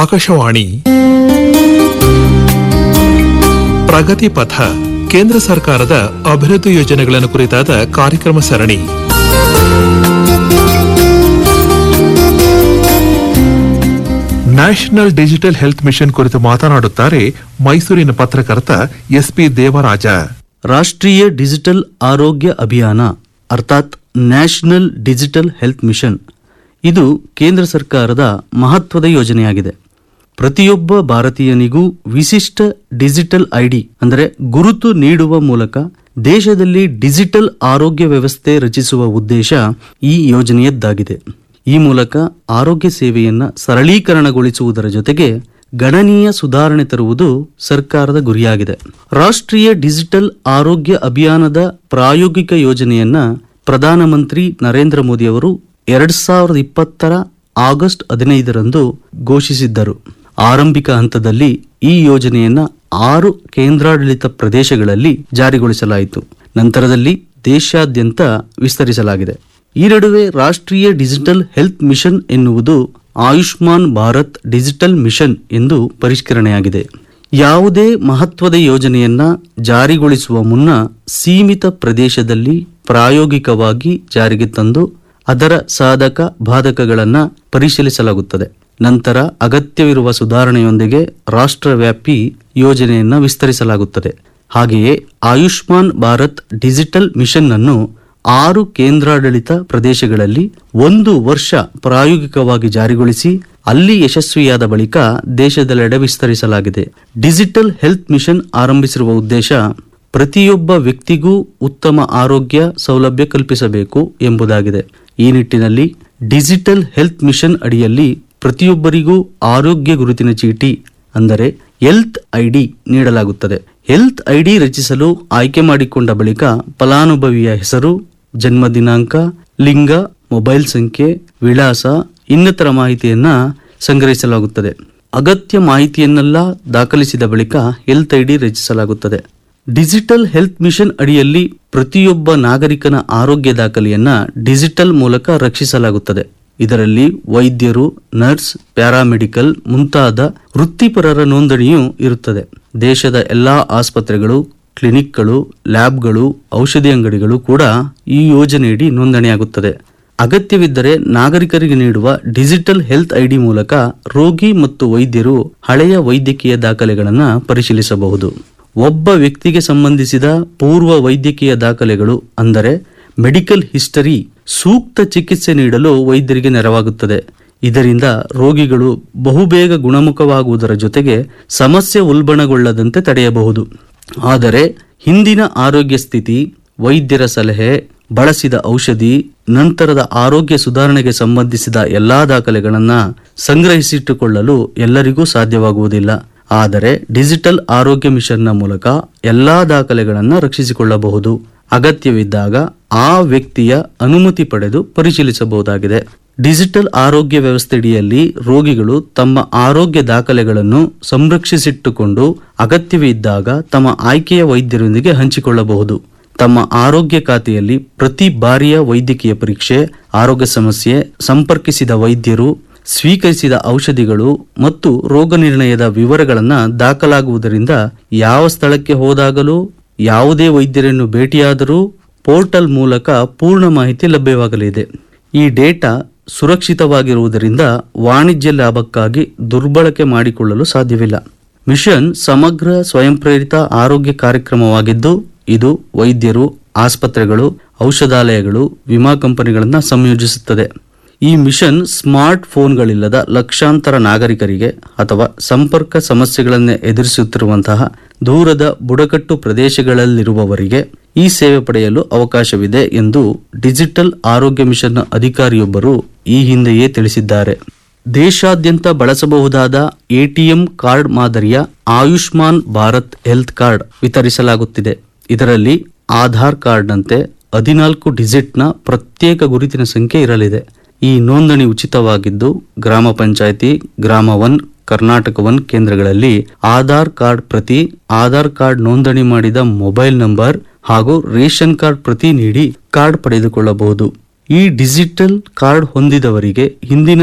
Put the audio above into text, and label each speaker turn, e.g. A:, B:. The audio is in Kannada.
A: ಆಕಾಶವಾಣಿ ಪ್ರಗತಿ ಪಥ ಕೇಂದ್ರ ಸರ್ಕಾರದ ಅಭಿವೃದ್ಧಿ ಯೋಜನೆಗಳನ್ನು ಕುರಿತಾದ ಕಾರ್ಯಕ್ರಮ ಸರಣಿ ನ್ಯಾಷನಲ್ ಡಿಜಿಟಲ್ ಹೆಲ್ತ್ ಮಿಷನ್ ಕುರಿತು ಮಾತನಾಡುತ್ತಾರೆ ಮೈಸೂರಿನ ಪತ್ರಕರ್ತ ಎಸ್ಪಿ ದೇವರಾಜ
B: ರಾಷ್ಟ್ರೀಯ ಡಿಜಿಟಲ್ ಆರೋಗ್ಯ ಅಭಿಯಾನ ಅರ್ಥಾತ್ ನ್ಯಾಷನಲ್ ಡಿಜಿಟಲ್ ಹೆಲ್ತ್ ಮಿಷನ್ ಇದು ಕೇಂದ್ರ ಸರ್ಕಾರದ ಮಹತ್ವದ ಯೋಜನೆಯಾಗಿದೆ ಪ್ರತಿಯೊಬ್ಬ ಭಾರತೀಯನಿಗೂ ವಿಶಿಷ್ಟ ಡಿಜಿಟಲ್ ಐಡಿ ಅಂದರೆ ಗುರುತು ನೀಡುವ ಮೂಲಕ ದೇಶದಲ್ಲಿ ಡಿಜಿಟಲ್ ಆರೋಗ್ಯ ವ್ಯವಸ್ಥೆ ರಚಿಸುವ ಉದ್ದೇಶ ಈ ಯೋಜನೆಯದ್ದಾಗಿದೆ ಈ ಮೂಲಕ ಆರೋಗ್ಯ ಸೇವೆಯನ್ನ ಸರಳೀಕರಣಗೊಳಿಸುವುದರ ಜೊತೆಗೆ ಗಣನೀಯ ಸುಧಾರಣೆ ತರುವುದು ಸರ್ಕಾರದ ಗುರಿಯಾಗಿದೆ ರಾಷ್ಟ್ರೀಯ ಡಿಜಿಟಲ್ ಆರೋಗ್ಯ ಅಭಿಯಾನದ ಪ್ರಾಯೋಗಿಕ ಯೋಜನೆಯನ್ನ ಪ್ರಧಾನಮಂತ್ರಿ ನರೇಂದ್ರ ಮೋದಿ ಅವರು ಎರಡ್ ಸಾವಿರದ ಇಪ್ಪತ್ತರ ಆಗಸ್ಟ್ ಹದಿನೈದರಂದು ಘೋಷಿಸಿದ್ದರು ಆರಂಭಿಕ ಹಂತದಲ್ಲಿ ಈ ಯೋಜನೆಯನ್ನ ಆರು ಕೇಂದ್ರಾಡಳಿತ ಪ್ರದೇಶಗಳಲ್ಲಿ ಜಾರಿಗೊಳಿಸಲಾಯಿತು ನಂತರದಲ್ಲಿ ದೇಶಾದ್ಯಂತ ವಿಸ್ತರಿಸಲಾಗಿದೆ ಈ ನಡುವೆ ರಾಷ್ಟ್ರೀಯ ಡಿಜಿಟಲ್ ಹೆಲ್ತ್ ಮಿಷನ್ ಎನ್ನುವುದು ಆಯುಷ್ಮಾನ್ ಭಾರತ್ ಡಿಜಿಟಲ್ ಮಿಷನ್ ಎಂದು ಪರಿಷ್ಕರಣೆಯಾಗಿದೆ ಯಾವುದೇ ಮಹತ್ವದ ಯೋಜನೆಯನ್ನ ಜಾರಿಗೊಳಿಸುವ ಮುನ್ನ ಸೀಮಿತ ಪ್ರದೇಶದಲ್ಲಿ ಪ್ರಾಯೋಗಿಕವಾಗಿ ಜಾರಿಗೆ ತಂದು ಅದರ ಸಾಧಕ ಬಾಧಕಗಳನ್ನು ಪರಿಶೀಲಿಸಲಾಗುತ್ತದೆ ನಂತರ ಅಗತ್ಯವಿರುವ ಸುಧಾರಣೆಯೊಂದಿಗೆ ರಾಷ್ಟ್ರವ್ಯಾಪಿ ಯೋಜನೆಯನ್ನ ವಿಸ್ತರಿಸಲಾಗುತ್ತದೆ ಹಾಗೆಯೇ ಆಯುಷ್ಮಾನ್ ಭಾರತ್ ಡಿಜಿಟಲ್ ಮಿಷನ್ ಅನ್ನು ಆರು ಕೇಂದ್ರಾಡಳಿತ ಪ್ರದೇಶಗಳಲ್ಲಿ ಒಂದು ವರ್ಷ ಪ್ರಾಯೋಗಿಕವಾಗಿ ಜಾರಿಗೊಳಿಸಿ ಅಲ್ಲಿ ಯಶಸ್ವಿಯಾದ ಬಳಿಕ ದೇಶದೆಲ್ಲೆಡೆ ವಿಸ್ತರಿಸಲಾಗಿದೆ ಡಿಜಿಟಲ್ ಹೆಲ್ತ್ ಮಿಷನ್ ಆರಂಭಿಸಿರುವ ಉದ್ದೇಶ ಪ್ರತಿಯೊಬ್ಬ ವ್ಯಕ್ತಿಗೂ ಉತ್ತಮ ಆರೋಗ್ಯ ಸೌಲಭ್ಯ ಕಲ್ಪಿಸಬೇಕು ಎಂಬುದಾಗಿದೆ ಈ ನಿಟ್ಟಿನಲ್ಲಿ ಡಿಜಿಟಲ್ ಹೆಲ್ತ್ ಮಿಷನ್ ಅಡಿಯಲ್ಲಿ ಪ್ರತಿಯೊಬ್ಬರಿಗೂ ಆರೋಗ್ಯ ಗುರುತಿನ ಚೀಟಿ ಅಂದರೆ ಹೆಲ್ತ್ ಐಡಿ ನೀಡಲಾಗುತ್ತದೆ ಹೆಲ್ತ್ ಐಡಿ ರಚಿಸಲು ಆಯ್ಕೆ ಮಾಡಿಕೊಂಡ ಬಳಿಕ ಫಲಾನುಭವಿಯ ಹೆಸರು ಜನ್ಮ ದಿನಾಂಕ ಲಿಂಗ ಮೊಬೈಲ್ ಸಂಖ್ಯೆ ವಿಳಾಸ ಇನ್ನಿತರ ಮಾಹಿತಿಯನ್ನ ಸಂಗ್ರಹಿಸಲಾಗುತ್ತದೆ ಅಗತ್ಯ ಮಾಹಿತಿಯನ್ನೆಲ್ಲ ದಾಖಲಿಸಿದ ಬಳಿಕ ಹೆಲ್ತ್ ಐಡಿ ರಚಿಸಲಾಗುತ್ತದೆ ಡಿಜಿಟಲ್ ಹೆಲ್ತ್ ಮಿಷನ್ ಅಡಿಯಲ್ಲಿ ಪ್ರತಿಯೊಬ್ಬ ನಾಗರಿಕನ ಆರೋಗ್ಯ ದಾಖಲೆಯನ್ನ ಡಿಜಿಟಲ್ ಮೂಲಕ ರಕ್ಷಿಸಲಾಗುತ್ತದೆ ಇದರಲ್ಲಿ ವೈದ್ಯರು ನರ್ಸ್ ಪ್ಯಾರಾಮೆಡಿಕಲ್ ಮುಂತಾದ ವೃತ್ತಿಪರರ ನೋಂದಣಿಯೂ ಇರುತ್ತದೆ ದೇಶದ ಎಲ್ಲಾ ಆಸ್ಪತ್ರೆಗಳು ಕ್ಲಿನಿಕ್ಗಳು ಲ್ಯಾಬ್ಗಳು ಔಷಧಿ ಅಂಗಡಿಗಳು ಕೂಡ ಈ ಯೋಜನೆಯಡಿ ನೋಂದಣಿಯಾಗುತ್ತದೆ ಅಗತ್ಯವಿದ್ದರೆ ನಾಗರಿಕರಿಗೆ ನೀಡುವ ಡಿಜಿಟಲ್ ಹೆಲ್ತ್ ಐಡಿ ಮೂಲಕ ರೋಗಿ ಮತ್ತು ವೈದ್ಯರು ಹಳೆಯ ವೈದ್ಯಕೀಯ ದಾಖಲೆಗಳನ್ನು ಪರಿಶೀಲಿಸಬಹುದು ಒಬ್ಬ ವ್ಯಕ್ತಿಗೆ ಸಂಬಂಧಿಸಿದ ಪೂರ್ವ ವೈದ್ಯಕೀಯ ದಾಖಲೆಗಳು ಅಂದರೆ ಮೆಡಿಕಲ್ ಹಿಸ್ಟರಿ ಸೂಕ್ತ ಚಿಕಿತ್ಸೆ ನೀಡಲು ವೈದ್ಯರಿಗೆ ನೆರವಾಗುತ್ತದೆ ಇದರಿಂದ ರೋಗಿಗಳು ಬಹುಬೇಗ ಗುಣಮುಖವಾಗುವುದರ ಜೊತೆಗೆ ಸಮಸ್ಯೆ ಉಲ್ಬಣಗೊಳ್ಳದಂತೆ ತಡೆಯಬಹುದು ಆದರೆ ಹಿಂದಿನ ಆರೋಗ್ಯ ಸ್ಥಿತಿ ವೈದ್ಯರ ಸಲಹೆ ಬಳಸಿದ ಔಷಧಿ ನಂತರದ ಆರೋಗ್ಯ ಸುಧಾರಣೆಗೆ ಸಂಬಂಧಿಸಿದ ಎಲ್ಲಾ ದಾಖಲೆಗಳನ್ನು ಸಂಗ್ರಹಿಸಿಟ್ಟುಕೊಳ್ಳಲು ಎಲ್ಲರಿಗೂ ಸಾಧ್ಯವಾಗುವುದಿಲ್ಲ ಆದರೆ ಡಿಜಿಟಲ್ ಆರೋಗ್ಯ ಮಿಷನ್ನ ಮೂಲಕ ಎಲ್ಲಾ ದಾಖಲೆಗಳನ್ನು ರಕ್ಷಿಸಿಕೊಳ್ಳಬಹುದು ಅಗತ್ಯವಿದ್ದಾಗ ಆ ವ್ಯಕ್ತಿಯ ಅನುಮತಿ ಪಡೆದು ಪರಿಶೀಲಿಸಬಹುದಾಗಿದೆ ಡಿಜಿಟಲ್ ಆರೋಗ್ಯ ವ್ಯವಸ್ಥೆಯಡಿಯಲ್ಲಿ ರೋಗಿಗಳು ತಮ್ಮ ಆರೋಗ್ಯ ದಾಖಲೆಗಳನ್ನು ಸಂರಕ್ಷಿಸಿಟ್ಟುಕೊಂಡು ಅಗತ್ಯವಿದ್ದಾಗ ತಮ್ಮ ಆಯ್ಕೆಯ ವೈದ್ಯರೊಂದಿಗೆ ಹಂಚಿಕೊಳ್ಳಬಹುದು ತಮ್ಮ ಆರೋಗ್ಯ ಖಾತೆಯಲ್ಲಿ ಪ್ರತಿ ಬಾರಿಯ ವೈದ್ಯಕೀಯ ಪರೀಕ್ಷೆ ಆರೋಗ್ಯ ಸಮಸ್ಯೆ ಸಂಪರ್ಕಿಸಿದ ವೈದ್ಯರು ಸ್ವೀಕರಿಸಿದ ಔಷಧಿಗಳು ಮತ್ತು ರೋಗ ನಿರ್ಣಯದ ವಿವರಗಳನ್ನು ದಾಖಲಾಗುವುದರಿಂದ ಯಾವ ಸ್ಥಳಕ್ಕೆ ಹೋದಾಗಲೂ ಯಾವುದೇ ವೈದ್ಯರನ್ನು ಭೇಟಿಯಾದರೂ ಪೋರ್ಟಲ್ ಮೂಲಕ ಪೂರ್ಣ ಮಾಹಿತಿ ಲಭ್ಯವಾಗಲಿದೆ ಈ ಡೇಟಾ ಸುರಕ್ಷಿತವಾಗಿರುವುದರಿಂದ ವಾಣಿಜ್ಯ ಲಾಭಕ್ಕಾಗಿ ದುರ್ಬಳಕೆ ಮಾಡಿಕೊಳ್ಳಲು ಸಾಧ್ಯವಿಲ್ಲ ಮಿಷನ್ ಸಮಗ್ರ ಸ್ವಯಂ ಪ್ರೇರಿತ ಆರೋಗ್ಯ ಕಾರ್ಯಕ್ರಮವಾಗಿದ್ದು ಇದು ವೈದ್ಯರು ಆಸ್ಪತ್ರೆಗಳು ಔಷಧಾಲಯಗಳು ವಿಮಾ ಕಂಪನಿಗಳನ್ನು ಸಂಯೋಜಿಸುತ್ತದೆ ಈ ಮಿಷನ್ ಸ್ಮಾರ್ಟ್ ಫೋನ್ಗಳಿಲ್ಲದ ಲಕ್ಷಾಂತರ ನಾಗರಿಕರಿಗೆ ಅಥವಾ ಸಂಪರ್ಕ ಸಮಸ್ಯೆಗಳನ್ನು ಎದುರಿಸುತ್ತಿರುವಂತಹ ದೂರದ ಬುಡಕಟ್ಟು ಪ್ರದೇಶಗಳಲ್ಲಿರುವವರಿಗೆ ಈ ಸೇವೆ ಪಡೆಯಲು ಅವಕಾಶವಿದೆ ಎಂದು ಡಿಜಿಟಲ್ ಆರೋಗ್ಯ ಮಿಷನ್ನ ಅಧಿಕಾರಿಯೊಬ್ಬರು ಈ ಹಿಂದೆಯೇ ತಿಳಿಸಿದ್ದಾರೆ ದೇಶಾದ್ಯಂತ ಬಳಸಬಹುದಾದ ಎಟಿಎಂ ಕಾರ್ಡ್ ಮಾದರಿಯ ಆಯುಷ್ಮಾನ್ ಭಾರತ್ ಹೆಲ್ತ್ ಕಾರ್ಡ್ ವಿತರಿಸಲಾಗುತ್ತಿದೆ ಇದರಲ್ಲಿ ಆಧಾರ್ ಕಾರ್ಡ್ನಂತೆ ಹದಿನಾಲ್ಕು ಡಿಜಿಟ್ನ ಪ್ರತ್ಯೇಕ ಗುರುತಿನ ಸಂಖ್ಯೆ ಇರಲಿದೆ ಈ ನೋಂದಣಿ ಉಚಿತವಾಗಿದ್ದು ಗ್ರಾಮ ಪಂಚಾಯಿತಿ ಗ್ರಾಮ ಒನ್ ಕರ್ನಾಟಕ ಒನ್ ಕೇಂದ್ರಗಳಲ್ಲಿ ಆಧಾರ್ ಕಾರ್ಡ್ ಪ್ರತಿ ಆಧಾರ್ ಕಾರ್ಡ್ ನೋಂದಣಿ ಮಾಡಿದ ಮೊಬೈಲ್ ನಂಬರ್ ಹಾಗೂ ರೇಷನ್ ಕಾರ್ಡ್ ಪ್ರತಿ ನೀಡಿ ಕಾರ್ಡ್ ಪಡೆದುಕೊಳ್ಳಬಹುದು ಈ ಡಿಜಿಟಲ್ ಕಾರ್ಡ್ ಹೊಂದಿದವರಿಗೆ ಹಿಂದಿನ